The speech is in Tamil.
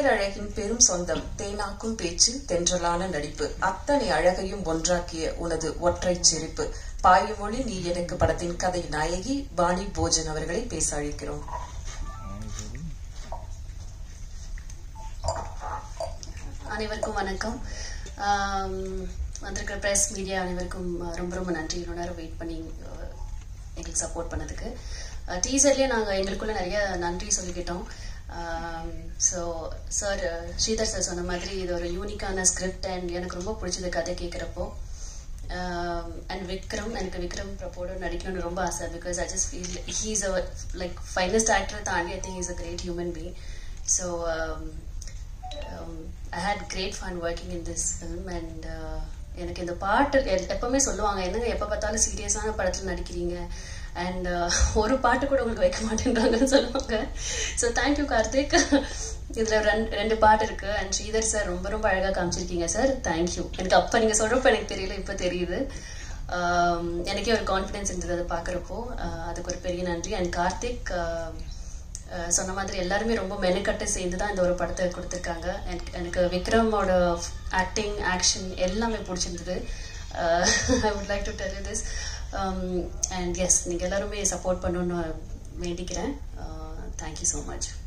பேரழகின் பெரும் சொந்தம் தேனாக்கும் பேச்சு தென்றலான நடிப்பு அத்தனை அழகையும் ஒன்றாக்கிய உனது ஒற்றைச் சிரிப்பு பாயுமொழி நீ எனக்கு படத்தின் கதை நாயகி வாணி போஜன் அவர்களை பேச அழைக்கிறோம் அனைவருக்கும் வணக்கம் ஆம், வந்திருக்கிற ப்ரெஸ் மீடியா அனைவருக்கும் ரொம்ப ரொம்ப நன்றி இவ்வளோ நேரம் வெயிட் பண்ணி அஹ், எங்களுக்கு சப்போர்ட் பண்ணதுக்கு டீசர்லேயே நாங்கள் எங்களுக்குள்ள நிறைய நன்றி சொல்லிக்கிட்டோம் ஸோ சார் ஸ்ரீதர் சார் சொன்ன மாதிரி இது ஒரு யூனிக்கான ஸ்கிரிப்ட் அண்ட் எனக்கு ரொம்ப பிடிச்சது கதை கேட்குறப்போ அண்ட் விக்ரம் எனக்கு விக்ரம் பிரபோட நடிக்கணும்னு ரொம்ப ஆசை because I just feel he's a like finest actor தாண்டி I think is a great human being so um, I had great fun working in this film and uh, எனக்கு இந்த பாட்டு எ- எப்பவுமே சொல்லுவாங்க என்னங்க எப்போ பார்த்தாலும் சீரியஸான படத்தில் நடிக்கிறீங்க அண்ட் ஒரு பாட்டு கூட உங்களுக்கு வைக்க மாட்டேன்றாங்கன்னு சொல்லுவாங்க ஸோ தேங்க்யூ கார்த்திக் இதில் ரெண்டு ரெண்டு பாட்டு இருக்கு அண்ட் ஸ்ரீதர் சார் ரொம்ப ரொம்ப அழகாக காமிச்சிருக்கீங்க சார் தேங்க்யூ எனக்கு அப்போ நீங்கள் சொல்கிறப்ப எனக்கு தெரியல இப்போ தெரியுது Um, எனக்கே ஒரு கான்ஃபிடென்ஸ் இருந்தது அதை பார்க்குறப்போ அதுக்கு ஒரு பெரிய நன்றி அண்ட் கார்த்திக் uh, அஹ் சொன்ன மாதிரி எல்லாருமே ரொம்ப மெனக்கட்டு சேர்ந்து தான் இந்த ஒரு படத்தை கொடுத்துருக்காங்க எனக்கு எனக்கு விக்ரமோட ஆக்டிங் ஆக்ஷன் எல்லாமே பிடிச்சிருந்தது I would like to tell this and yes நீங்கள் எல்லாருமே சப்போர்ட் பண்ணணும்னு வேண்டிக்கிறேன் தேங்க்யூ ஸோ மச்